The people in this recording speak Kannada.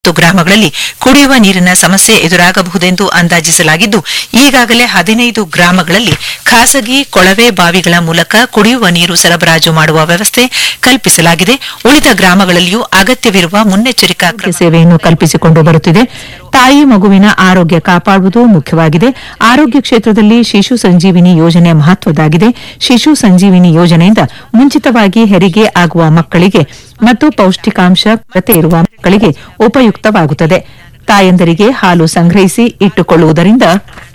ಮೂವತ್ತು ಗ್ರಾಮಗಳಲ್ಲಿ ಕುಡಿಯುವ ನೀರಿನ ಸಮಸ್ಯೆ ಎದುರಾಗಬಹುದೆಂದು ಅಂದಾಜಿಸಲಾಗಿದ್ದು ಈಗಾಗಲೇ ಹದಿನೈದು ಗ್ರಾಮಗಳಲ್ಲಿ ಖಾಸಗಿ ಕೊಳವೆ ಬಾವಿಗಳ ಮೂಲಕ ಕುಡಿಯುವ ನೀರು ಸರಬರಾಜು ಮಾಡುವ ವ್ಯವಸ್ಥೆ ಕಲ್ಪಿಸಲಾಗಿದೆ ಉಳಿದ ಗ್ರಾಮಗಳಲ್ಲಿಯೂ ಅಗತ್ಯವಿರುವ ಮುನ್ನೆಚ್ಚರಿಕಾ ಕ್ರಮ ಸೇವೆಯನ್ನು ಕಲ್ಪಿಸಿಕೊಂಡು ಬರುತ್ತಿದೆ ತಾಯಿ ಮಗುವಿನ ಆರೋಗ್ಯ ಕಾಪಾಡುವುದು ಮುಖ್ಯವಾಗಿದೆ ಆರೋಗ್ಯ ಕ್ಷೇತ್ರದಲ್ಲಿ ಶಿಶು ಸಂಜೀವಿನಿ ಯೋಜನೆ ಮಹತ್ವದಾಗಿದೆ ಶಿಶು ಸಂಜೀವಿನಿ ಯೋಜನೆಯಿಂದ ಮುಂಚಿತವಾಗಿ ಹೆರಿಗೆ ಆಗುವ ಮಕ್ಕಳಿಗೆ ಮತ್ತು ಪೌಷ್ಟಿಕಾಂಶ ಕೊರತೆ ಇರುವ ಮಕ್ಕಳಿಗೆ ಉಪಯುಕ್ತವಾಗುತ್ತದೆ ತಾಯಂದರಿಗೆ ಹಾಲು ಸಂಗ್ರಹಿಸಿ ಇಟ್ಟುಕೊಳ್ಳುವುದರಿಂದ